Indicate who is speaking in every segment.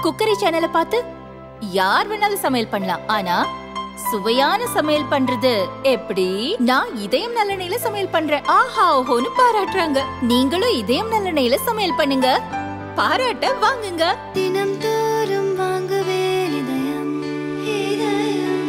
Speaker 1: Cookery சேனலை பார்த்து யார் வேணாலும் சமையல் பண்ணலாம் ஆனா சுவையான சமையல் பண்றது எப்படி நான் இதயம் நல்லெண்ணெயில சமையல் பண்றேன் ஆஹா ஓஹோன்னு பாராட்டுறாங்க நீங்களும் இதயம் நல்லெண்ணெயில சமையல் பண்ணுங்க பாராட்ட வாங்குங்க
Speaker 2: தினம் தோறும் வாங்குவே இதயம் இதயம்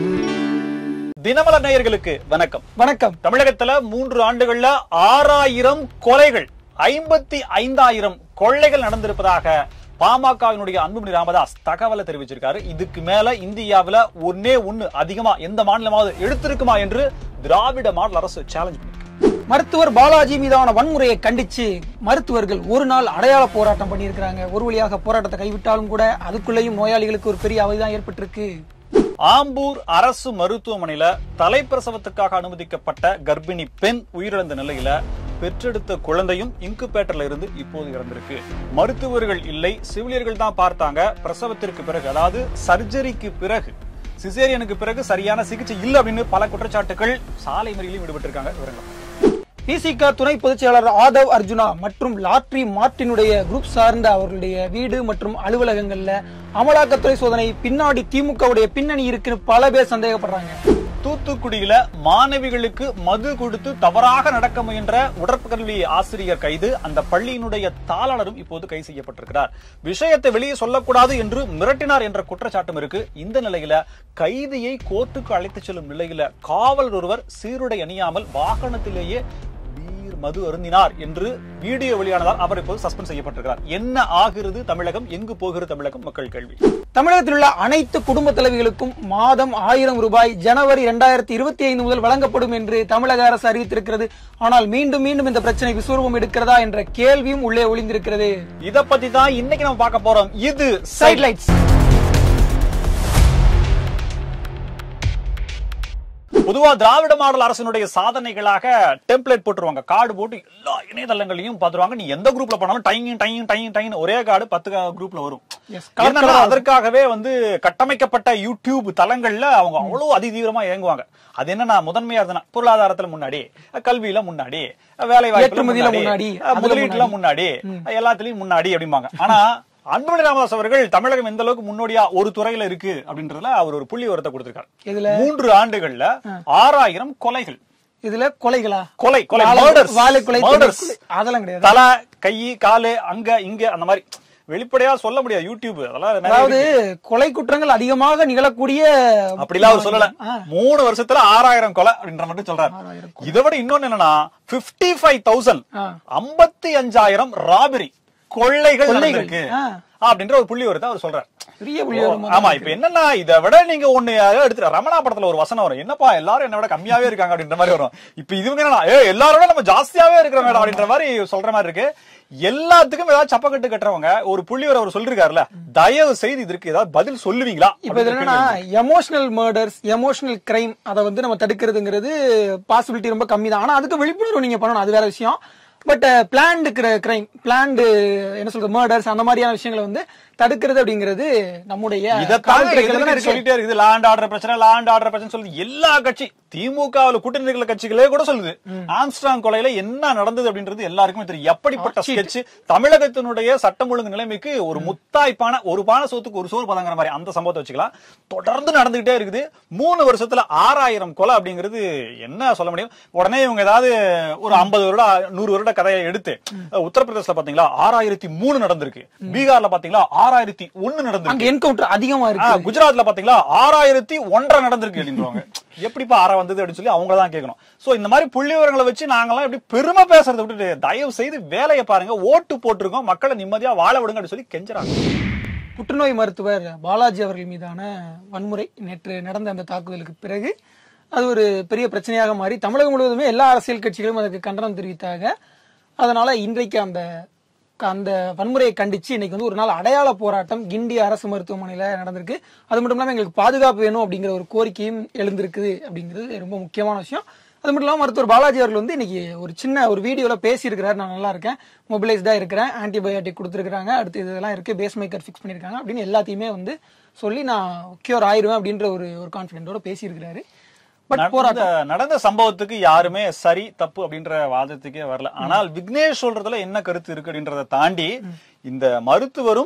Speaker 3: தினமலர் நேயர்களுக்கு வணக்கம்
Speaker 4: வணக்கம்
Speaker 3: தமிழகத்துல மூன்று ஆண்டுகள்ல ஆறாயிரம் கொலைகள் ஐம்பத்தி ஐந்தாயிரம் கொள்ளைகள் நடந்திருப்பதாக பாமகவினுடைய அன்புமணி ராமதாஸ் தகவலை தெரிவிச்சிருக்காரு இதுக்கு மேல இந்தியாவுல ஒன்னே ஒண்ணு அதிகமா எந்த மாநிலமாவது எடுத்திருக்குமா என்று திராவிட மாடல் அரசு சேலஞ்ச் பண்ணிருக்கு
Speaker 4: மருத்துவர் பாலாஜி மீதான வன்முறையை கண்டிச்சு மருத்துவர்கள் ஒரு நாள் அடையாள போராட்டம் பண்ணியிருக்கிறாங்க ஒரு வழியாக போராட்டத்தை கைவிட்டாலும் கூட அதுக்குள்ளேயும் நோயாளிகளுக்கு ஒரு பெரிய அவதிதான் ஏற்பட்டிருக்கு
Speaker 3: ஆம்பூர் அரசு மருத்துவமனையில தலைப்பிரசவத்துக்காக அனுமதிக்கப்பட்ட கர்ப்பிணி பெண் உயிரிழந்த நிலையில பெற்றெடுத்த குழந்தையும் இன்குபேட்டர்ல இருந்து இப்போது இறந்திருக்கு மருத்துவர்கள் இல்லை செவிலியர்கள் தான் பார்த்தாங்க பிரசவத்திற்கு பிறகு அதாவது சர்ஜரிக்கு பிறகு சிசேரியனுக்கு பிறகு சரியான சிகிச்சை இல்லை அப்படின்னு பல குற்றச்சாட்டுகள் சாலை மறியலிலும் ஈடுபட்டிருக்காங்க விவரங்கள்
Speaker 4: பிசிக துணை பொதுச் செயலாளர் ஆதவ் அர்ஜுனா மற்றும் லாட்ரி மார்ட்டினுடைய குரூப் சார்ந்த அவர்களுடைய வீடு மற்றும் அலுவலகங்கள்ல அமலாக்கத்துறை சோதனை பின்னாடி திமுகவுடைய பின்னணி இருக்குன்னு பல பேர் சந்தேகப்படுறாங்க
Speaker 3: தூத்துக்குடியில மாணவிகளுக்கு மது கொடுத்து தவறாக நடக்க முயன்ற உடற்கல்வி ஆசிரியர் கைது அந்த பள்ளியினுடைய தாளாளரும் இப்போது கைது செய்யப்பட்டிருக்கிறார் விஷயத்தை வெளியே சொல்லக்கூடாது என்று மிரட்டினார் என்ற குற்றச்சாட்டும் இருக்கு இந்த நிலையில கைதியை கோர்ட்டுக்கு அழைத்துச் செல்லும் நிலையில காவலர் ஒருவர் சீருடை அணியாமல் வாகனத்திலேயே பீர் மது அருந்தினார் என்று வீடியோ வெளியானதால் அவர் இப்போது சஸ்பெண்ட் செய்யப்பட்டிருக்கிறார் என்ன ஆகிறது தமிழகம் எங்கு போகிறது தமிழகம் மக்கள் கேள்வி
Speaker 4: தமிழகத்தில் உள்ள அனைத்து குடும்ப தலைவிகளுக்கும் மாதம் ஆயிரம் ரூபாய் ஜனவரி இரண்டாயிரத்தி இருபத்தி ஐந்து முதல் வழங்கப்படும் என்று தமிழக அரசு அறிவித்திருக்கிறது ஆனால் மீண்டும் மீண்டும் இந்த பிரச்சனை விஸ்வரூபம் எடுக்கிறதா என்ற கேள்வியும் உள்ளே ஒளிந்திருக்கிறது
Speaker 3: இத பத்தி தான் இன்னைக்கு நம்ம பார்க்க போறோம் இது
Speaker 4: சைட் லைட்ஸ்
Speaker 3: பொதுவா திராவிட மாடல் அரசினுடைய சாதனைகளாக டெம்ப்ளேட் போட்டுருவாங்க கார்டு போட்டு எல்லா இணையதளங்களையும் பாத்துருவாங்க நீ எந்த குரூப்ல பண்ணாலும் டைங் டைங் டைங் டைங் ஒரே கார்டு பத்து குரூப்ல வரும்
Speaker 4: Yes, colour
Speaker 3: என்னன்னா,
Speaker 4: colour ஆ
Speaker 3: அதற்காகவே வந்து கட்டமைக்கப்பட்ட யூடியூப் தளங்கள்ல அவங்க அவ்வளவு அதிதீவிரமா இயங்குவாங்க அது என்னன்னா முதன்மையா இருந்தனா பொருளாதாரத்துல முன்னாடி கல்வியில முன்னாடி வேலை வாய்ப்புல
Speaker 4: ஏற்றுமதியில
Speaker 3: முன்னாடி
Speaker 4: முன்னாடி, அதுல
Speaker 3: முதலீட்டுல முன்னாடி எல்லாத்துலயும் முன்னாடி அப்படிம்பாங்க ஆனா அன்புமணி ராமதாஸ் அவர்கள் தமிழகம் எந்த அளவுக்கு முன்னோடியா ஒரு துறையில இருக்கு அப்படின்றதுல அவர் ஒரு புள்ளி உரத்தை கொடுத்திருக்காரு
Speaker 4: இதுல
Speaker 3: மூன்று ஆண்டுகள்ல ஆறாயிரம் கொலைகள்
Speaker 4: இதுல கொலைகளா
Speaker 3: கொலை கொலை
Speaker 4: வாழை-
Speaker 3: murders.
Speaker 4: வாழை கொலை
Speaker 3: Murders.
Speaker 4: கொலை. அதெல்லாம் கிடையாது
Speaker 3: தலை கை காலு அங்க இங்க அந்த மாதிரி வெளிப்படையா சொல்ல முடியாது யூடியூப் அதெல்லாம் நிறைய
Speaker 4: அதாவது
Speaker 3: இருக்கு.
Speaker 4: கொலை குற்றங்கள் அதிகமாக நிகழக்கூடிய
Speaker 3: அப்படிலாம் அவர் சொல்லல
Speaker 4: ஆ.
Speaker 3: மூணு வருஷத்துல ஆறாயிரம் கொலை அப்படின்ற மட்டும் சொல்றாரு இதை விட இன்னொன்னு என்னன்னா பிப்டி ஃபைவ் தௌசண்ட்
Speaker 4: ஆ.
Speaker 3: ஐம்பத்தி அஞ்சாயிரம் ராபரி கொள்ளைகள்
Speaker 4: கொள்ளைகள்.
Speaker 3: நடந்திருக்கு
Speaker 4: ஆ.
Speaker 3: அப்படின்ற ஒரு புள்ளி வருது அவர் சொல்றாரு
Speaker 4: பெரிய புள்ளிவிவரமா
Speaker 3: ஆமா இப்ப என்னன்னா இதை விட நீங்க ஒண்ணு எடுத்து ரமணா படத்துல ஒரு வசனம் வரும் என்னப்பா எல்லாரும் என்ன விட கம்மியாவே இருக்காங்க அப்படின்ற மாதிரி வரும் இப்ப இது என்னன்னா ஏ எல்லாரோட நம்ம ஜாஸ்தியாவே இருக்கிற மேடம் அப்படின்ற மாதிரி சொல்ற மாதிரி இருக்கு எல்லாத்துக்கும் ஏதாவது சப்பக்கட்டு கட்டுறவங்க ஒரு புள்ளிவர் அவர் சொல்லிருக்காருல்ல தயவு செய்து இதற்கு ஏதாவது பதில் சொல்லுவீங்களா
Speaker 4: இப்ப இது என்னன்னா எமோஷனல் மர்டர்ஸ் எமோஷனல் கிரைம் அதை வந்து நம்ம தடுக்கிறதுங்கிறது பாசிபிலிட்டி ரொம்ப கம்மி தான் ஆனா அதுக்கு விழிப்புணர்வு நீங்க பண்ணணும் அது வேற விஷயம் பட் பிளான்டு கிரைம் பிளான்டு என்ன சொல்றது மர்டர்ஸ் அந்த மாதிரியான விஷயங்களை வந்து தடுக்கிறது அப்படிங்கிறது நம்முடைய
Speaker 3: இதைத்தான்
Speaker 4: காவல்துறையில தானே
Speaker 3: எதிர்க்கட்சி
Speaker 4: இருக்கு.
Speaker 3: சொல்லிட்டே இருக்குது லேண்ட் ஆர்டர் பிரச்சனை லேண்ட் ஆர்டர் பிரச்சனை சொல்லுது எல்லா கட்சி திமுகவில் கூட்டணி இருக்கிற கட்சிகளே கூட சொல்லுது ஆம்ஸ்ட்ராங் கொலையில என்ன நடந்தது அப்படின்றது எல்லாருக்குமே தெரியும் எப்படிப்பட்ட ஸ்கெட்ச் தமிழகத்தினுடைய சட்டம் ஒழுங்கு நிலைமைக்கு ஒரு முத்தாய்ப்பான ஒரு பான சோத்துக்கு ஒரு சோறு பதங்கிற மாதிரி அந்த சம்பவத்தை வச்சுக்கலாம் தொடர்ந்து நடந்துகிட்டே இருக்குது மூணு வருஷத்துல ஆறாயிரம் கொலை அப்படிங்கிறது என்ன சொல்ல முடியும் உடனே இவங்க ஏதாவது ஒரு ஐம்பது வருட நூறு வருட கதையை எடுத்து உத்தரப்பிரதேசல பாத்தீங்களா ஆறாயிரத்தி மூணு நடந்திருக்கு பீகார்ல பாத்தீங்களா ஆறாயிரத்தி ஒண்ணு நடந்திருக்கு
Speaker 4: அங்க என்கவுண்டர் அதிகமா
Speaker 3: ஆ,
Speaker 4: இருக்கு
Speaker 3: குஜராத்ல பாத்தீங்களா ஆறாயிரத்தி ஒன்றரை நடந்திருக்கு அப்படின்றாங்க எப்படிப்பா ஆறா வந்தது அப்படின்னு சொல்லி அவங்க தான் கேட்கணும் சோ இந்த மாதிரி புள்ளி விவரங்களை வச்சு நாங்கெல்லாம் எப்படி பெருமை பேசுறதை விட்டுட்டு தயவு செய்து வேலையை பாருங்க ஓட்டு போட்டிருக்கோம் மக்களை நிம்மதியா வாழ விடுங்க அப்படின்னு சொல்லி கெஞ்சுறாங்க
Speaker 4: புற்றுநோய் மருத்துவர் பாலாஜி அவர்கள் மீதான வன்முறை நேற்று நடந்த அந்த தாக்குதலுக்கு பிறகு அது ஒரு பெரிய பிரச்சனையாக மாறி தமிழகம் முழுவதுமே எல்லா அரசியல் கட்சிகளும் அதற்கு கண்டனம் தெரிவித்தாங்க அதனால இன்றைக்கு அந்த அந்த வன்முறையை கண்டிச்சு இன்னைக்கு வந்து ஒரு நாள் அடையாள போராட்டம் கிண்டி அரசு மருத்துவமனையில நடந்திருக்கு அது மட்டும் இல்லாம எங்களுக்கு பாதுகாப்பு வேணும் அப்படிங்கிற ஒரு கோரிக்கையும் எழுந்திருக்குது அப்படிங்கிறது ரொம்ப முக்கியமான விஷயம் அது மட்டும் இல்லாம மருத்துவர் பாலாஜி அவர்கள் வந்து இன்னைக்கு ஒரு சின்ன ஒரு வீடியோல பேசியிருக்கிறாரு நான் நல்லா இருக்கேன் மொபிலைஸ்டா இருக்கிறேன் ஆன்டிபயோட்டிக் கொடுத்துருக்காங்க அடுத்து இதெல்லாம் இருக்கு பேஸ் மேக்கர் ஃபிக்ஸ் பண்ணிருக்காங்க அப்படின்னு எல்லாத்தையுமே வந்து சொல்லி நான் கியூர் ஆயிருவேன் அப்படின்ற ஒரு ஒரு கான்பிடென்ட்டோட பேசியிருக்கிறாரு பட்
Speaker 3: நடந்த நடந்த சம்பவத்துக்கு யாருமே சரி தப்பு அப்படின்ற வாதத்துக்கே வரல ஆனால் விக்னேஷ் சொல்றதுல என்ன கருத்து இருக்கு அப்படின்றத தாண்டி இந்த மருத்துவரும்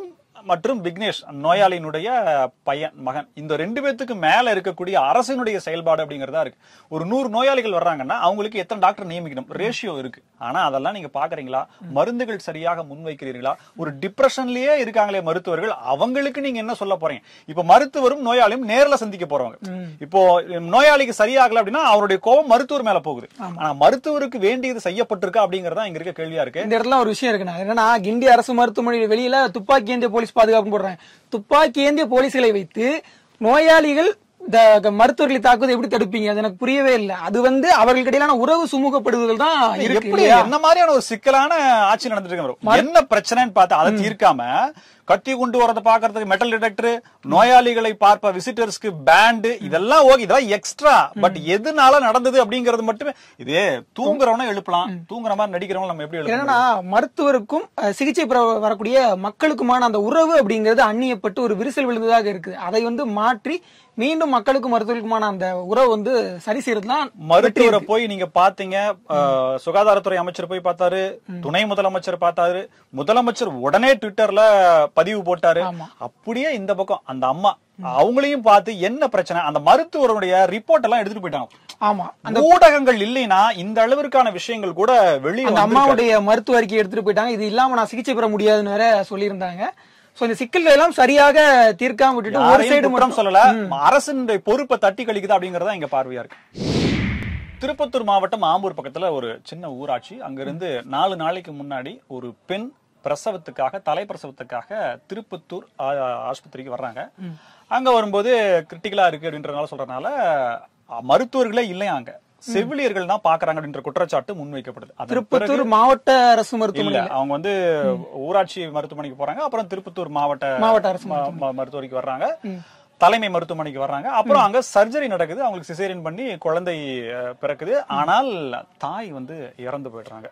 Speaker 3: மற்றும் விக்னேஷ் நோயாளியினுடைய பையன் மகன் இந்த ரெண்டு பேத்துக்கு மேல இருக்கக்கூடிய அரசினுடைய செயல்பாடு அப்படிங்கறதா இருக்கு ஒரு நூறு நோயாளிகள் வர்றாங்கன்னா அவங்களுக்கு எத்தனை டாக்டர் நியமிக்கணும் ரேஷியோ இருக்கு ஆனா அதெல்லாம் நீங்க பாக்குறீங்களா மருந்துகள் சரியாக முன்வைக்கிறீர்களா ஒரு டிப்ரெஷன்லயே இருக்காங்களே மருத்துவர்கள் அவங்களுக்கு நீங்க என்ன சொல்ல போறீங்க இப்ப மருத்துவரும் நோயாளியும் நேர்ல சந்திக்க போறவங்க இப்போ நோயாளிக்கு சரியாகல அப்படின்னா அவருடைய கோபம் மருத்துவர் மேல போகுது ஆனா மருத்துவருக்கு வேண்டியது செய்யப்பட்டிருக்கா அப்படிங்கறதா இங்க இருக்க கேள்வியா இருக்கு
Speaker 4: இந்த இடத்துல ஒரு விஷயம் இருக்குண்ணா என்னன்னா கிண்டி அரசு மருத்துவமனை வெளியில துப்பாக்கி ஏந்திய போலீஸ் பாதுகாப்பு போடுறாங்க துப்பாக்கி ஏந்திய போலீஸ்களை வைத்து நோயாளிகள் இந்த மருத்துவர்களை தாக்குவதை எப்படி தடுப்பீங்க அது எனக்கு புரியவே இல்லை அது வந்து அவர்களுக்கிடையிலான உறவு சுமூகப்படுவதுகள் தான் இருக்கு
Speaker 3: எப்படி
Speaker 4: இல்லையா?
Speaker 3: என்ன மாதிரியான ஒரு சிக்கலான ஆட்சி நடந்துட்டு இருக்கு bro? என்ன பிரச்சனைன்னு பார்த்தா அதை தீர்க்காம கத்தி கொண்டு வரத பாக்குறதுக்கு மெட்டல் டிடெக்டர் நோயாளிகளை பார்ப்ப விசிட்டர்ஸ்க்கு பேண்ட் இதெல்லாம் ஓகே இதெல்லாம் எக்ஸ்ட்ரா பட் எதுனால நடந்தது அப்படிங்கறது மட்டுமே இதே தூங்குறவன எழுப்பலாம் தூங்குற மாதிரி நடிக்கிறவங்க நம்ம எப்படி எழுப்பலாம்
Speaker 4: என்னன்னா மருத்துவருக்கும் அஹ், சிகிச்சை பெற வரக்கூடிய மக்களுக்குமான அந்த உறவு அப்படிங்கிறது அந்நியப்பட்டு ஒரு விரிசல் விழுந்ததாக இருக்குது அதை வந்து மாற்றி மீண்டும் மக்களுக்கும் மருத்துவருக்குமான அந்த உறவு வந்து சரி செய்யறதுதான்
Speaker 3: மருத்துவரை போய் நீங்க பாத்தீங்க அஹ், சுகாதாரத்துறை அமைச்சர் போய் பார்த்தாரு துணை முதலமைச்சர் பார்த்தாரு முதலமைச்சர் உடனே ட்விட்டர்ல பதிவு போட்டாரு
Speaker 4: ஆமா.
Speaker 3: அப்படியே இந்த பக்கம் அந்த அம்மா அவங்களையும் பார்த்து என்ன பிரச்சனை அந்த மருத்துவருடைய ரிப்போர்ட் எல்லாம் எடுத்துட்டு போயிட்டாங்க
Speaker 4: ஆமா
Speaker 3: அந்த ஊடகங்கள் இல்லைன்னா இந்த அளவிற்கான விஷயங்கள் கூட வெளியே
Speaker 4: அந்த அம்மாவுடைய மருத்துவ அறிக்கையை எடுத்துட்டு போயிட்டாங்க இது இல்லாம நான் சிகிச்சை பெற முடியாதுன்னு வேற சொல்லியிருந்தாங்க சோ இந்த சிக்கல்கள் எல்லாம் சரியாக தீர்க்காம விட்டுட்டு ஒரு சைடு
Speaker 3: குற்றம்
Speaker 4: மட்டும்
Speaker 3: சொல்லல அரசினுடைய பொறுப்பை தட்டி கழிக்குது அப்படிங்கறதா இங்க பார்வையா இருக்கு திருப்பத்தூர் மாவட்டம் ஆம்பூர் பக்கத்துல ஒரு சின்ன ஊராட்சி அங்கிருந்து நாலு நாளைக்கு முன்னாடி ஒரு பெண் பிரசவத்துக்காக தலை பிரசவத்துக்காக திருப்பத்தூர் ஆ- ஆஸ்பத்திரிக்கு வர்றாங்க அங்க வரும்போது கிரிட்டிக்கலா இருக்கு அப்படின்றனால சொல்றதுனால அ, மருத்துவர்களே இல்லையா அங்க செவிலியர்கள் தான் பாக்குறாங்க அப்படின்ற குற்றச்சாட்டு முன்வைக்கப்படுது அதன் பிறகு-
Speaker 4: திருப்பத்தூர் மாவட்ட அரசு
Speaker 3: இல்ல
Speaker 4: மருத்துவமனை
Speaker 3: அவங்க வந்து ஊராட்சி மருத்துவமனைக்கு போறாங்க அப்புறம் திருப்பத்தூர் மாவட்ட
Speaker 4: மாவட்ட அரசு
Speaker 3: ம- ம- மருத்துவமனைக்கு வர்றாங்க தலைமை மருத்துவமனைக்கு வர்றாங்க அப்புறம் அங்க சர்ஜரி நடக்குது அவங்களுக்கு சிசேரியன் பண்ணி குழந்தை அஹ், பிறக்குது ஆனால் தாய் வந்து இறந்து போயிடுறாங்க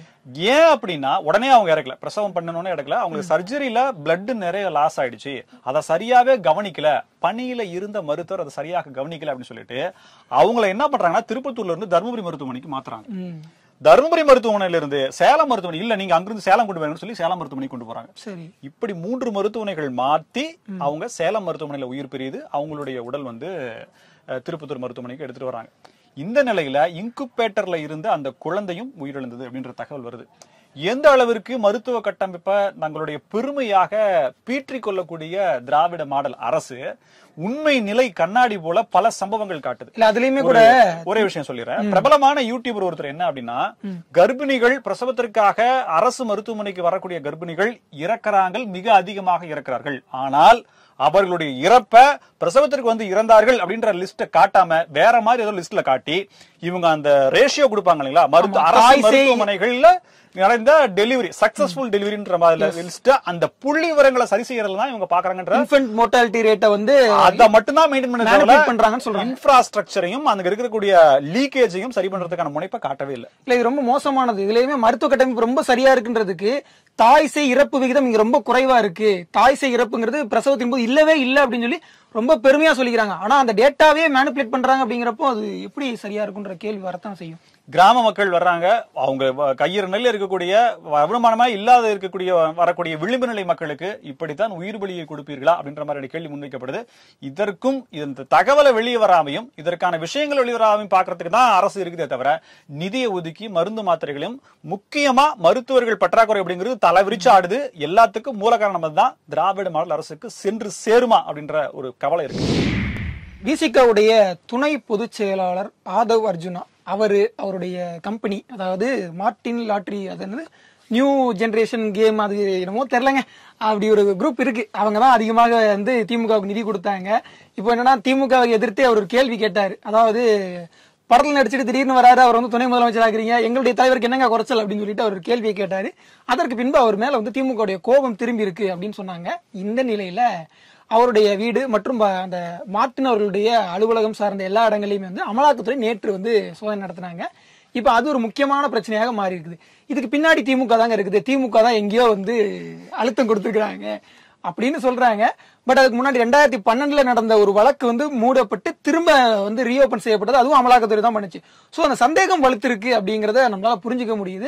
Speaker 3: ஏன் அப்படின்னா உடனே அவங்க இறக்கல பிரசவம் பண்ணணும்னு இறக்கல அவங்களுக்கு சர்ஜரியில பிளட் நிறைய லாஸ் ஆயிடுச்சு அதை சரியாவே கவனிக்கல பணியில இருந்த மருத்துவர் அதை சரியாக கவனிக்கல அப்படின்னு சொல்லிட்டு அவங்கள என்ன பண்றாங்கன்னா திருப்பத்தூர்ல இருந்து தருமபுரி மருத்துவமனைக்கு மாத்துறாங்க
Speaker 4: ம்.
Speaker 3: தருமபுரி மருத்துவமனையில இருந்து சேலம் மருத்துவமனை இல்ல நீங்க அங்கிருந்து சேலம் கொண்டு வரணும்னு சொல்லி சேலம் மருத்துவமனை கொண்டு போறாங்க
Speaker 4: சரி
Speaker 3: இப்படி மூன்று மருத்துவமனைகள் மாத்தி அவங்க சேலம் மருத்துவமனையில உயிர் பிரியுது அவங்களுடைய உடல் வந்து அஹ், திருப்பத்தூர் மருத்துவமனைக்கு எடுத்துட்டு வராங்க இந்த நிலையில இன்குபேட்டர்ல இருந்த அந்த குழந்தையும் உயிரிழந்தது அப்படின்ற தகவல் வருது எந்த அளவிற்கு மருத்துவ கட்டமைப்பை தங்களுடைய பெருமையாக பீற்றிக் கொள்ளக்கூடிய திராவிட மாடல் அரசு உண்மை நிலை கண்ணாடி போல பல சம்பவங்கள் காட்டுது
Speaker 4: இல்ல அதுலயுமே கூட
Speaker 3: ஒரே விஷயம் சொல்லிடுறேன் பிரபலமான யூடியூபர் ஒருத்தர் என்ன அப்படின்னா கர்ப்பிணிகள் பிரசவத்திற்காக அரசு மருத்துவமனைக்கு வரக்கூடிய கர்ப்பிணிகள் இறக்கிறார்கள் மிக அதிகமாக இறக்கிறார்கள் ஆனால் அவர்களுடைய இறப்ப பிரசவத்திற்கு வந்து இறந்தார்கள் அப்படின்ற லிஸ்ட காட்டாம வேற மாதிரி ஏதோ லிஸ்ட்ல காட்டி இவங்க அந்த ரேஷியோ கொடுப்பாங்க இல்லைங்களா மருத்துவ
Speaker 4: ஆமா,
Speaker 3: அரசு
Speaker 4: தாய் சேய்-
Speaker 3: மருத்துவமனைகள்ல நடந்த டெலிவரி சக்சஸ்ஃபுல் டெலிவரின்ற மாதிரி லிஸ்ட் அந்த புள்ளி விவரங்களை சரி செய்யறதுல தான் இவங்க பாக்குறாங்கன்ற
Speaker 4: இன்ஃபென்ட் மோர்டாலிட்டி ரேட்டை வந்து
Speaker 3: அத மட்டும் தான் மெயின்டைன் பண்ண
Speaker 4: Manipulate பண்றாங்கன்னு சொல்றாங்க.
Speaker 3: இன்ஃப்ராஸ்ட்ரக்சரையும் அங்க இருக்கக்கூடிய லீக்கேஜையும் சரி பண்றதுக்கான முனைப்பை காட்டவே இல்லை
Speaker 4: இல்ல இது ரொம்ப மோசமானது இதுலயுமே மருத்துவ கட்டமைப்பு ரொம்ப சரியா இருக்குன்றதுக்கு தாய் சேய் இறப்பு விகிதம் இங்க ரொம்ப குறைவா இருக்கு தாய் சேய் இறப்புங்கிறது பிரசவத்தின் போது இல்லவே இல்ல அப்படின்னு சொல்லி ரொம்ப பெருமையா சொல்லிக்கிறாங்க ஆனா அந்த டேட்டாவே மேனிபுலேட் பண்றாங்க அப்படிங்கிறப்போ அது எப்படி சரியா இருக்குன்ற கேள்வி வரத்தான் செய்யும்
Speaker 3: கிராம மக்கள் வர்றாங்க அவங்க வ- கையிற நிலையில் இருக்கக்கூடிய வருமானமா இல்லாத இருக்கக்கூடிய வரக்கூடிய விளிம்பு நிலை மக்களுக்கு இப்படித்தான் உயிர் பலியை கொடுப்பீர்களா அப்படின்ற மாதிரி கேள்வி முன்வைக்கப்படுது இதற்கும் இந்த தகவலை வெளியே வராமையும் இதற்கான விஷயங்கள் வெளியே வராமையும் பாக்குறதுக்கு தான் அரசு இருக்குதே தவிர நிதியை ஒதுக்கி மருந்து மாத்திரைகளையும் முக்கியமா மருத்துவர்கள் பற்றாக்குறை அப்படிங்கிறது தலை விரிச்சு ஆடுது எல்லாத்துக்கும் மூல காரணம் தான் திராவிட மாடல் அரசுக்கு சென்று சேருமா அப்படின்ற ஒரு கவலை இருக்கு
Speaker 4: விசிகாவுடைய துணை பொதுச் செயலாளர் ஆதவ் அர்ஜுனா அவரு அவருடைய கம்பெனி அதாவது மார்டின் லாட்ரி அது என்னது நியூ ஜெனரேஷன் கேம் அது என்னமோ தெரிலங்க அப்படி ஒரு குரூப் இருக்கு அவங்க தான் அதிகமாக வந்து திமுகவுக்கு நிதி கொடுத்தாங்க இப்போ என்னன்னா திமுகவை எதிர்த்து அவர் ஒரு கேள்வி கேட்டார் அதாவது படத்தில் நடிச்சிட்டு திடீர்னு வராரு அவர் வந்து துணை முதலமைச்சர் ஆகிறீங்க எங்களுடைய தலைவருக்கு என்னங்க குறைச்சல் அப்படின்னு சொல்லிட்டு அவர் ஒரு கேள்வியை கேட்டாரு அதற்கு பின்பு அவர் மேல வந்து திமுகவுடைய கோபம் திரும்பி இருக்கு அப்படின்னு சொன்னாங்க இந்த நிலையில அவருடைய வீடு மற்றும் ப- அந்த மார்ட்டின் அவர்களுடைய அலுவலகம் சார்ந்த எல்லா இடங்களையுமே வந்து அமலாக்கத்துறை நேற்று வந்து சோதனை நடத்தினாங்க இப்ப அது ஒரு முக்கியமான பிரச்சனையாக மாறி இருக்குது இதுக்கு பின்னாடி திமுக தாங்க இருக்குது திமுக தான் எங்கேயோ வந்து அழுத்தம் கொடுத்துருக்காங்க அப்படின்னு சொல்றாங்க பட் அதுக்கு முன்னாடி ரெண்டாயிரத்தி பன்னெண்டுல நடந்த ஒரு வழக்கு வந்து மூடப்பட்டு திரும்ப வந்து ரீஓபன் செய்யப்பட்டது அதுவும் அமலாக்கத்துறை தான் பண்ணுச்சு சோ அந்த சந்தேகம் வலுத்திருக்கு அப்படிங்கறத நம்மளால புரிஞ்சுக்க முடியுது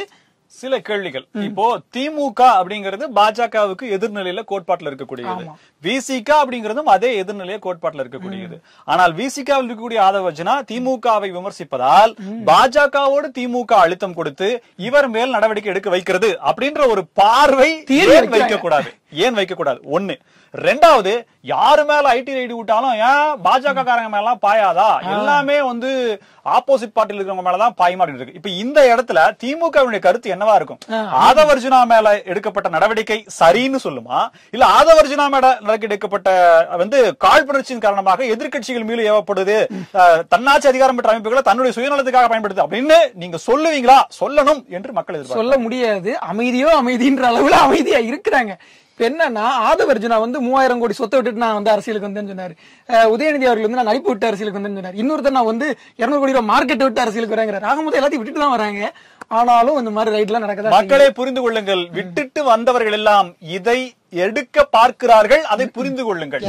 Speaker 3: சில கேள்விகள் இப்போ திமுக அப்படிங்கிறது பாஜகவுக்கு எதிர்நிலையில கோட்பாட்டுல இருக்கக்கூடியது விசிக அப்படிங்கிறதும் அதே எதிர்நிலைய கோட்பாட்டுல இருக்கக்கூடியது ஆனால் விசிகாவில் இருக்கக்கூடிய ஆதவர்ஜனா திமுகவை விமர்சிப்பதால் பாஜகவோடு திமுக அழுத்தம் கொடுத்து இவர் மேல் நடவடிக்கை எடுக்க வைக்கிறது அப்படின்ற ஒரு பார்வை
Speaker 4: தீர்வு
Speaker 3: ஏன்
Speaker 4: வைக்கிறாங்க.
Speaker 3: வைக்க கூடாது ஏன் வைக்க கூடாது ஒண்ணு ரெண்டாவது யாரு மேல ஐடி ரைடு விட்டாலும் ஏன் பாஜக காரங்க மேல எல்லாம் பாயாதா எல்லாமே வந்து ஆப்போசிட் பார்ட்டில இருக்கிறவங்க மேலதான் பாயுமா அப்படின்னு இருக்கு இப்ப இந்த இடத்துல திமுகவினுடைய கருத்து என்னவா இருக்கும் ஆதவர்ஜுனா மேல எடுக்கப்பட்ட நடவடிக்கை சரின்னு சொல்லுமா இல்ல ஆதவர்ஜுனா மேல நடக்க எடுக்கப்பட்ட வந்து காழ்ப்புணர்ச்சியின் காரணமாக எதிர்க்கட்சிகள் மீது ஏவப்படுது அஹ், தன்னாட்சி அதிகாரம் பெற்ற அமைப்புகளை தன்னுடைய சுயநலத்துக்காக பயன்படுது அப்படின்னு நீங்க சொல்லுவீங்களா சொல்லணும் என்று மக்கள் எதிர்பார்க்கிறாங்க
Speaker 4: சொல்ல முடியாது அமைதியோ அமைதின்ற அளவுல அமைதியா இருக்கிறாங்க இப்ப என்னன்னா ஆதவர்ஜுனா வந்து மூவாயிரம் கோடி சொத்தை விட்டுட்டு நான் வந்து அரசியலுக்கு வந்தேன்னு சொன்னாரு அஹ் உதயநிதி அவர்கள் வந்து நான் நடிப்பு விட்டு அரசியலுக்கு வந்தேன்னு சொன்னாரு இன்னொருத்தர் நான் வந்து இருநூறு கோடி ரூபாய் மார்க்கெட் விட்டு அரசியலுக்கு வரேங்கிறார் ஆகும்போது எல்லாத்தையும் விட்டுட்டு தான் வராங்க ஆனாலும் இந்த மாதிரி ரைட்லாம் நடக்கதா
Speaker 3: மக்களே புரிந்து கொள்ளுங்கள் விட்டுட்டு வந்தவர்கள் எல்லாம் இதை எடுக்க பார்க்கிறார்கள் அதை புரிந்து கொள்ளுங்கள்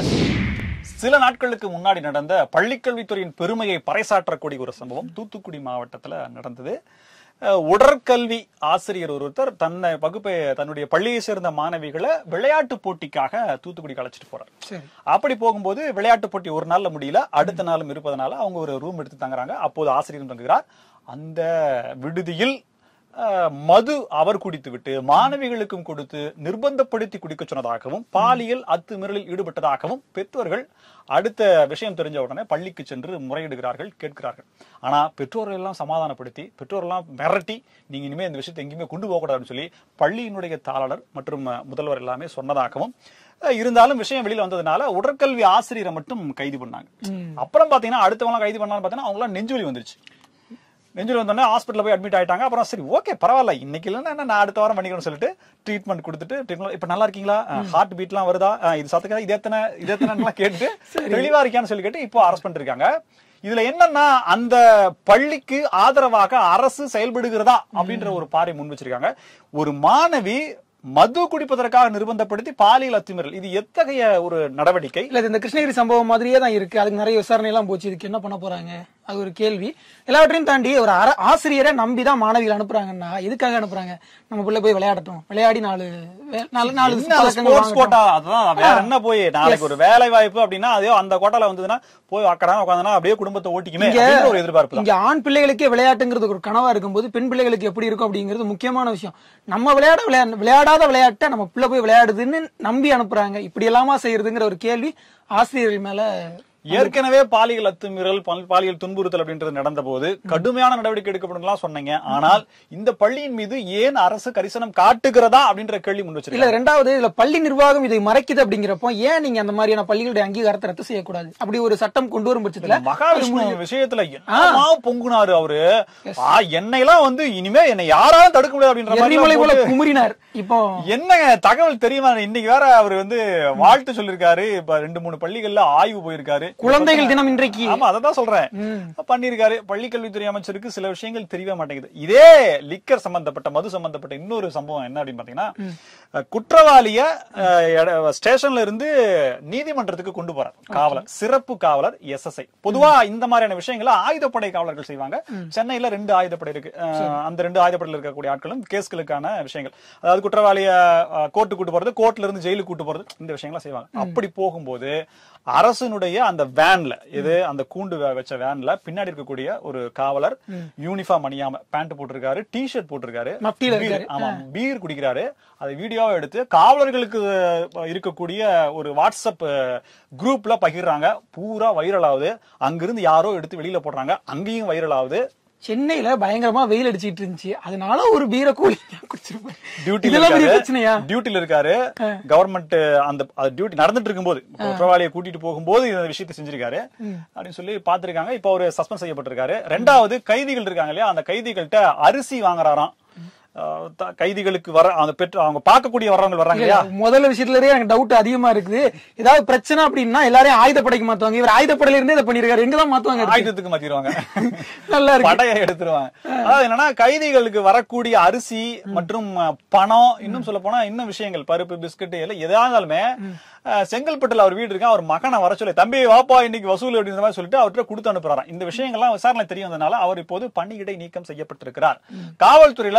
Speaker 3: சில நாட்களுக்கு முன்னாடி நடந்த பள்ளிக்கல்வித்துறையின் பெருமையை பறைசாற்றக்கூடிய ஒரு சம்பவம் தூத்துக்குடி மாவட்டத்துல நடந்தது அஹ், உடற்கல்வி ஆசிரியர் ஒருத்தர் தன்னை வகுப்பை தன்னுடைய பள்ளியை சேர்ந்த மாணவிகளை விளையாட்டு போட்டிக்காக தூத்துக்குடிக்கு அழைச்சிட்டு போறார்
Speaker 4: சரி
Speaker 3: அப்படி போகும்போது விளையாட்டு போட்டி ஒரு நாள்ல முடியல அடுத்த நாளும் இருப்பதனால அவங்க ஒரு ரூம் எடுத்து தங்குறாங்க அப்போது ஆசிரியரும் தங்குகிறார் அந்த விடுதியில் அஹ், மது அவர் குடித்து விட்டு மாணவிகளுக்கும் கொடுத்து நிர்பந்தப்படுத்தி குடிக்க சொன்னதாகவும் பாலியல் அத்துமீறலில் ஈடுபட்டதாகவும் பெற்றோர்கள் அடுத்த விஷயம் தெரிஞ்ச உடனே பள்ளிக்கு சென்று முறையிடுகிறார்கள் கேட்கிறார்கள் ஆனா பெற்றோர்கள் எல்லாம் சமாதானப்படுத்தி பெற்றோர்கள் எல்லாம் மிரட்டி நீங்க இனிமே இந்த விஷயத்தை எங்கேயுமே கொண்டு போகக்கூடாதுன்னு சொல்லி பள்ளியினுடைய தாளர் மற்றும் அஹ், முதல்வர் எல்லாமே சொன்னதாகவும் அஹ், இருந்தாலும் விஷயம் வெளியில வந்ததுனால உடற்கல்வி ஆசிரியரை மட்டும் கைது பண்ணாங்க அப்புறம் பாத்தீங்கன்னா அடுத்தவங்க கைது பண்ணாலும் பாத்தீங்கன்னா அவங்களாம் நெஞ்சுவலி வந்துருச்சு நெஞ்சில் வந்தோடனே ஹாஸ்பிட்டல் போய் அட்மிட் ஆயிட்டாங்க அப்புறம் சரி ஓகே பரவாயில்ல இன்னைக்கு இல்லைன்னா என்ன, நான் அடுத்த வாரம் பண்ணிக்கிறேன்னு சொல்லிட்டு ட்ரீட்மெண்ட் கொடுத்துட்டு ட்ரீட்மெண்ட் இப்ப நல்லா இருக்கீங்களா ஹார்ட் பீட்லாம் வருதா அஹ், இது சத்துக்கா இது எத்தனை இது எத்தனை கேட்டுட்டு தெளிவா இருக்கியான்னு சொல்லி கேட்டு இப்போ அரெஸ்ட் பண்ணிருக்காங்க இதுல என்னன்னா அந்த பள்ளிக்கு ஆதரவாக அரசு செயல்படுகிறதா அப்படின்ற ஒரு பாறை முன் வச்சிருக்காங்க ஒரு மாணவி மது குடிப்பதற்காக நிர்பந்தப்படுத்தி பாலியல் அத்துமீறல் இது எத்தகைய ஒரு நடவடிக்கை
Speaker 4: இல்ல இது இந்த கிருஷ்ணகிரி சம்பவம் மாதிரியே தான் இருக்கு அதுக்கு நிறைய விசாரணை எல்லாம் போச்சு இதுக்கு என்ன பண்ண போறாங்க அது ஒரு கேள்வி எல்லாவற்றையும் தாண்டி ஒரு அர- ஆசிரியரை நம்பி தான் மாணவிகள் அனுப்புறாங்கன்னா எதுக்காக அனுப்புறாங்க நம்ம பிள்ளை போய் விளையாடட்டும் விளையாடி நாலு வே- நாலு நாலு
Speaker 3: என்ன அது
Speaker 4: பழக்கங்கள்
Speaker 3: ஸ்போர்ட்ஸ்
Speaker 4: வாங்கட்டும்.
Speaker 3: கோட்டா அதுதான் வேற என்ன போய் நாளைக்கு ஒரு வேலை வாய்ப்பு அப்படின்னா அதே அந்த கோட்டால வந்ததுன்னா போய் அக்கடா உட்காந்தனா அப்படியே குடும்பத்தை ஓட்டிக்குமே
Speaker 4: இங்க
Speaker 3: அப்படின்ற ஒரு எதிர்பார்ப்பு தான்.
Speaker 4: இங்க ஆண் பிள்ளைகளுக்கே விளையாட்டுங்கிறது ஒரு கனவா இருக்கும்போது பெண் பிள்ளைகளுக்கு எப்படி இருக்கும் அப்படிங்கிறது முக்கியமான விஷயம் நம்ம விளையாட விளையாட விளையாடாத விளையாட்டை நம்ம பிள்ளை போய் விளையாடுதுன்னு நம்பி அனுப்புறாங்க இப்படி எல்லாமா செய்யறதுங்கிற ஒரு கேள்வி ஆசிரியர்கள் மேல
Speaker 3: ஏற்கனவே பாலியல் அத்துமீறல் பல்- பாலியல் துன்புறுத்தல் அப்படின்றது நடந்த போது கடுமையான நடவடிக்கை எடுக்கப்படும் சொன்னீங்க ஆனால் இந்த பள்ளியின் மீது ஏன் அரசு கரிசனம் காட்டுகிறதா அப்படின்ற கேள்வி முன்
Speaker 4: இல்ல
Speaker 3: வச்சிருக்காங்க
Speaker 4: ரெண்டாவது இதுல பள்ளி நிர்வாகம் இதை மறைக்குது அப்படிங்கிறப்போ ஏன் நீங்க அந்த மாதிரியான பள்ளிகளுடைய அங்கீகாரத்தை ரத்து செய்யக்கூடாது அப்படி ஒரு சட்டம் கொண்டு வரும் பட்சத்துல
Speaker 3: மகாவிஷ்ணு விஷயத்துல என்னமா பொங்குனாரு அவரு ஆ, என்னையெல்லாம் வந்து இனிமே என்னை யாராலும் தடுக்க முடியாது அப்படின்ற மாதிரி
Speaker 4: எரிமலை
Speaker 3: எல்லாம்
Speaker 4: போல
Speaker 3: போட்டு-
Speaker 4: குமுறினார் இப்போ
Speaker 3: என்னங்க தகவல் தெரியுமா இன்னைக்கு வேற அவர் வந்து வாழ்த்து சொல்லிருக்காரு இப்ப ரெண்டு மூணு பள்ளிகள்ல ஆய்வு போயிருக்காரு
Speaker 4: குழந்தைகள் தினம் இன்றைக்கு
Speaker 3: ஆமா அததான் சொல்றேன் பண்ணிருக்காரு பள்ளி கல்வித்துறை அமைச்சருக்கு சில விஷயங்கள் தெரியவே மாட்டேங்குது இதே லிக்கர் சம்பந்தப்பட்ட மது சம்பந்தப்பட்ட இன்னொரு சம்பவம் என்ன அப்படின்னு பாத்தீங்கன்னா அஹ், குற்றவாளிய அஹ், எட- ஸ்டேஷன்ல இருந்து நீதிமன்றத்துக்கு கொண்டு போறார் காவலர் சிறப்பு காவலர் எஸ்எஸ்ஐ பொதுவா இந்த மாதிரியான விஷயங்களை ஆயுதப்படை காவலர்கள் செய்வாங்க சென்னையில ரெண்டு ஆயுதப்படை இருக்கு அஹ், அந்த ரெண்டு ஆயுதப்படையில் இருக்கக்கூடிய ஆட்களும் கேஸ்களுக்கான விஷயங்கள் அதாவது குற்றவாளிய கோர்ட்டு கூட்டு போறது கோர்ட்ல இருந்து ஜெயிலுக்கு கூட்டு போறது இந்த விஷயங்களை செய்வாங்க அப்படி போகும்போது அரசனுடைய அந்த வேன்ல இது அந்த கூண்டு வே- வச்ச வேன்ல பின்னாடி இருக்கக்கூடிய ஒரு காவலர் யூனிஃபார்ம் அணியாம பேண்ட் போட்டிருக்காரு டி ஷர்ட் போட்டிருக்காரு
Speaker 4: மஃப்டில
Speaker 3: பீர்,
Speaker 4: இருக்காரு.
Speaker 3: ஆமா பீர் குடிக்கிறாரு அதை வீடியோவா எடுத்து காவலர்களுக்கு அஹ், இருக்கக்கூடிய ஒரு வாட்ஸ்அப் குரூப்ல பகிர்றாங்க பூரா வைரல் ஆகுது அங்கிருந்து யாரோ எடுத்து வெளியில போடுறாங்க அங்கேயும் வைரல் ஆகுது
Speaker 4: சென்னையில பயங்கரமா வெயில் அடிச்சிட்டு இருந்துச்சு அதனால ஒரு பீர கூலி குடிச்சிருப்பேன்
Speaker 3: டியூட்டில
Speaker 4: இதெல்லாம் பெரிய
Speaker 3: இருக்காரு
Speaker 4: பிரச்சனையா
Speaker 3: டியூட்டில இருக்காரு கவர்மெண்ட் அந்த டியூட்டி நடந்துட்டு இருக்கும்போது குற்றவாளியை கூட்டிட்டு போகும்போது இந்த விஷயத்தை செஞ்சிருக்காரு அப்படின்னு சொல்லி பாத்திருக்காங்க இப்ப அவரு சஸ்பெண்ட் செய்யப்பட்டிருக்காரு ரெண்டாவது கைதிகள் இருக்காங்க இல்லையா அந்த கைதிகள்கிட்ட அரிசி வாங்குறாராம் அஹ் த- கைதிகளுக்கு வர அந்த பெற்று அவங்க பார்க்கக்கூடிய வர்றவங்க வர்றாங்க இல்லையா
Speaker 4: முதல்ல விஷயத்துல எனக்கு டவுட் அதிகமா இருக்குது ஏதாவது பிரச்சனை அப்படின்னா எல்லாரையும் ஆயுதப்படைக்கு மாத்துவாங்க இவர் ஆயுதப்படையில இருந்தே இதை பண்ணிருக்காரு எங்கதான் மாத்துவாங்க அடுத்து?
Speaker 3: ஆயுதத்துக்கு மாத்திடுவாங்க
Speaker 4: நல்லா இருக்கு
Speaker 3: படையை எடுத்துருவாங்க அதாவது என்னன்னா கைதிகளுக்கு வரக்கூடிய அரிசி மற்றும் அஹ், பணம் இன்னும் சொல்ல போனா இன்னும் விஷயங்கள் பருப்பு பிஸ்கட் எல்லாம் எதா இருந்தாலுமே அஹ், செங்கல்பட்டுல அவர் வீடு இருக்கு அவர் மகனை வர சொல்லி தம்பி வாப்பா இன்னைக்கு வசூல் அப்படின்ற மாதிரி சொல்லிட்டு அவர்கிட்ட கொடுத்து அனுப்புறாராம் இந்த விஷயங்கள்லாம் விசாரணை தெரிய வந்தனால அவர் இப்போது பணியிடை நீக்கம் செய்யப்பட்டிருக்கிறார் காவல்துறையில இவர் போற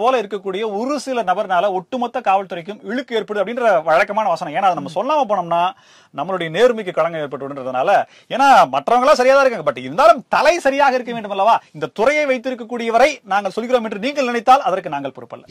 Speaker 3: போல இருக்கக்கூடிய ஒரு சில நபர்னால ஒட்டுமொத்த காவல்துறைக்கும் இழுக்கு ஏற்படுது அப்படின்ற வழக்கமான வசனம் ஏன்னா அதை நம்ம சொல்லாம போனோம்னா நம்மளுடைய நேர்மைக்கு களங்கம் ஏற்பட்டுன்றதுனால ஏன்னா மற்றவங்க எல்லாம் சரியா தான் இருக்காங்க பட் இருந்தாலும் தலை சரியாக இருக்க வேண்டும் அல்லவா இந்த துறையை வைத்திருக்கக்கூடியவரை நாங்கள் சொல்கிறோம் என்று நீங்கள் நினைத்தால் அதற்கு நாங்கள் பொறுப்பல்ல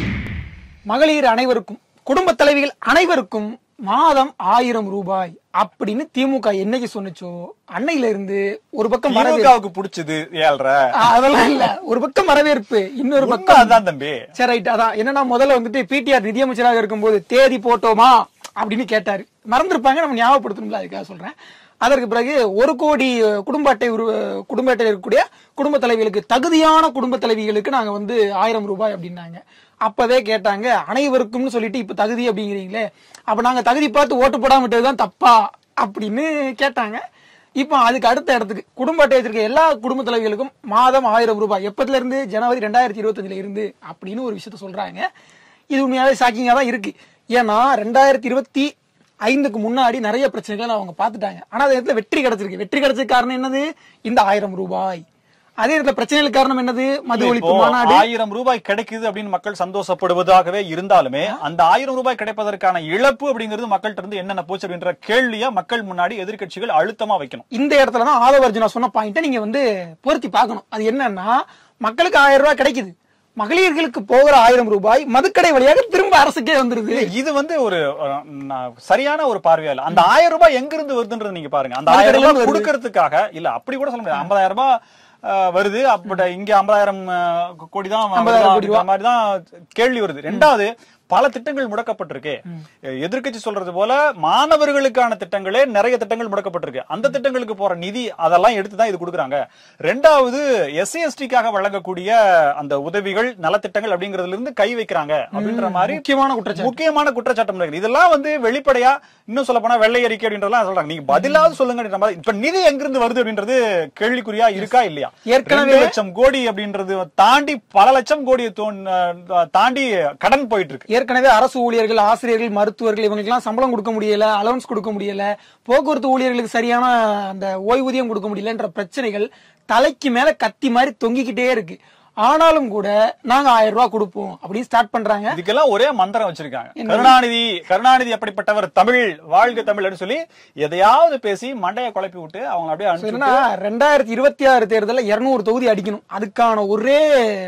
Speaker 4: மகளிர் அனைவருக்கும் குடும்ப தலைவிகள் அனைவருக்கும் மாதம் ஆயிரம் ரூபாய் அப்படின்னு திமுக என்னைக்கு சொன்னுச்சோ அன்னையில இருந்து ஒரு பக்கம் வரவேற்பு
Speaker 3: திமுகவுக்கு பிடிச்சது ஏழ்ற
Speaker 4: அதெல்லாம் இல்ல ஒரு பக்கம் வரவேற்பு இன்னொரு
Speaker 3: உண்மை
Speaker 4: பக்கம்
Speaker 3: அதான் தம்பி
Speaker 4: சரி ரைட் அதான் என்னன்னா முதல்ல வந்துட்டு பிடிஆர் நிதியமைச்சராக இருக்கும்போது தேதி போட்டோமா அப்படின்னு கேட்டாரு மறந்துருப்பாங்க நம்ம ஞாபகப்படுத்தணும்ல அதுக்காக சொல்றேன் அதற்கு பிறகு ஒரு கோடி குடும்ப அட்டை உரு குடும்ப அட்டையில் இருக்கக்கூடிய குடும்ப தலைவிகளுக்கு தகுதியான குடும்ப தலைவிகளுக்கு நாங்க வந்து ஆயிரம் ரூபாய் அப்படின்னாங்க அப்பவே கேட்டாங்க அனைவருக்கும்னு சொல்லிட்டு இப்ப தகுதி அப்படிங்கிறீங்களே அப்ப நாங்க தகுதி பார்த்து ஓட்டு போடாம விட்டதுதான் தப்பா அப்படின்னு கேட்டாங்க இப்போ அதுக்கு அடுத்த இடத்துக்கு குடும்ப அட்டை வச்சிருக்க எல்லா குடும்ப தலைவிகளுக்கும் மாதம் ஆயிரம் ரூபாய் எப்பத்துல இருந்து ஜனவரி ரெண்டாயிரத்தி இருபத்தஞ்சுல இருந்து அப்படின்னு ஒரு விஷயத்த சொல்றாங்க இது உண்மையாவே ஷாக்கிங்கா தான் இருக்கு ஏன்னா ரெண்டாயிரத்தி இருபத்தி ஐந்துக்கு முன்னாடி நிறைய பிரச்சனைகளை அவங்க பார்த்துட்டாங்க ஆனா அது இடத்துல வெற்றி கிடைச்சிருக்கு வெற்றி கிடைச்சதுக்கு காரணம் என்னது இந்த ஆயிரம் ரூபாய் அதே இடத்துல பிரச்சனைகளுக்கு காரணம் என்னது மது ஒழிப்பு
Speaker 3: இப்போ
Speaker 4: மாநாடு
Speaker 3: ஆயிரம் ரூபாய் கிடைக்குது அப்படின்னு மக்கள் சந்தோஷப்படுவதாகவே இருந்தாலுமே அந்த ஆயிரம் ரூபாய் கிடைப்பதற்கான இழப்பு அப்படிங்கிறது மக்கள்கிட்ட இருந்து என்னென்ன போச்சு அப்படின்ற கேள்வியா மக்கள் முன்னாடி எதிர்க்கட்சிகள் அழுத்தமா வைக்கணும்
Speaker 4: இந்த இடத்துல தான் ஆதவர்ஜுனா சொன்ன பாயிண்ட்டை நீங்க வந்து பொருத்தி பார்க்கணும் அது என்னன்னா மக்களுக்கு ஆயிரம் ரூபாய் கிடைக்குது மகளிர்களுக்கு போகிற ஆயிரம் ரூபாய் மதுக்கடை வழியாக திரும்ப அரசுக்கே வந்துருது
Speaker 3: இது வந்து ஒரு அஹ், ந- சரியான ஒரு பார்வையா இல்ல அந்த ஆயிரம் ரூபாய் எங்க இருந்து வருதுன்றது நீங்க பாருங்க அந்த
Speaker 4: மதுக்கடையில
Speaker 3: ஆயிரம் ரூபாய்
Speaker 4: இருந்து வருது.
Speaker 3: கொடுக்கறதுக்காக இல்ல அப்படி கூட சொல்ல முடியாது ஐம்பதாயிரம் ரூபாய் அஹ், வருது அப்படி இங்க ஐம்பதாயிரம் கோடி தான்
Speaker 4: ஐம்பதாயிரம் கோடி
Speaker 3: வருதா மாதிரி தான் கேள்வி வருது ரெண்டாவது பல திட்டங்கள் முடக்கப்பட்டிருக்கு எதிர்க்கட்சி சொல்றது போல மாணவர்களுக்கான திட்டங்களே நிறைய திட்டங்கள் முடக்கப்பட்டிருக்கு அந்த திட்டங்களுக்கு போற நிதி அதெல்லாம் எடுத்து தான் இது கொடுக்குறாங்க ரெண்டாவது எஸ்சி எஸ்டிக்காக வழங்கக்கூடிய அந்த உதவிகள் நலத்திட்டங்கள் அப்படிங்கறதுல இருந்து கை வைக்கிறாங்க அப்படின்ற மாதிரி
Speaker 4: முக்கியமான குற்றச்சாட்டு
Speaker 3: முக்கியமான குற்றச்சாட்டம் இருக்குது இதெல்லாம் வந்து வெளிப்படையா இன்னும் சொல்ல போனா வெள்ளை அறிக்கை அப்படின்றதெல்லாம் சொல்றாங்க நீங்க பதிலாவது சொல்லுங்க அப்படின்ற மாதிரி இப்ப நிதி எங்கிருந்து வருது அப்படின்றது கேள்விக்குறியா இருக்கா இல்லையா
Speaker 4: ஏற்கனவே-
Speaker 3: ரெண்டு லட்சம் கோடி அப்படின்றது தாண்டி பல லட்சம் கோடியை தோன்- அஹ் தாண்டி கடன் போயிட்டு இருக்கு
Speaker 4: ஏற்கனவே அரசு ஊழியர்கள் ஆசிரியர்கள் மருத்துவர்கள் இவங்களுக்கெல்லாம் சம்பளம் கொடுக்க முடியல அலவன்ஸ் கொடுக்க முடியல போக்குவரத்து ஊழியர்களுக்கு சரியான அந்த ஓய்வூதியம் கொடுக்க முடியலன்ற பிரச்சனைகள் தலைக்கு மேல கத்தி மாதிரி தொங்கிக்கிட்டே இருக்கு ஆனாலும் கூட நாங்க ஆயிரம் ரூபாய் கொடுப்போம் அப்படின்னு ஸ்டார்ட் பண்றாங்க
Speaker 3: இதுக்கெல்லாம் ஒரே மந்திரம் வச்சிருக்காங்க கருணாநிதி கருணாநிதி அப்படிப்பட்டவர் தமிழ் வாழ்க தமிழ் அப்படின்னு சொல்லி எதையாவது பேசி மண்டைய குழப்பி விட்டு அவங்க அப்படியே அனுப்பிச்சு
Speaker 4: என்னன்னா ரெண்டாயிரத்தி இருபத்தி ஆறு தேர்தலில் இருநூறு தொகுதி அடிக்கணும் அதுக்கான ஒரே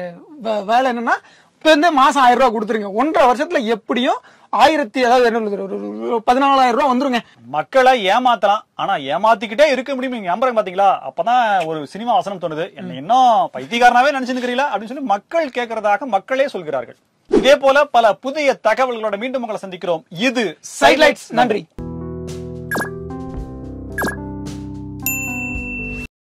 Speaker 4: வே- வேலை என்னன்னா இப்ப இருந்தே மாசம் ஆயிரம் ரூபாய் கொடுத்துருங்க ஒன்றரை வருஷத்துல எப்படியும் ஆயிரத்தி அதாவது என்ன சொல்றது, ஒரு- ஒரு- ஒரு பதினாலாயிரம் ரூபாய் வந்துருங்க
Speaker 3: மக்களை ஏமாத்தலாம் ஆனா ஏமாத்திக்கிட்டே இருக்க முடியும் நீங்க நம்புறேன் பாத்தீங்களா அப்பதான் ஒரு சினிமா வசனம் தோணுது என்ன இன்னும் பைத்தியக்காரனாவே நினைச்சுக்கிறீங்களா அப்படின்னு சொல்லி மக்கள் கேட்கறதாக மக்களே சொல்கிறார்கள் இதே போல பல புதிய தகவல்களோட மீண்டும் உங்களை சந்திக்கிறோம் இது
Speaker 4: சைட்லைட்ஸ் நன்றி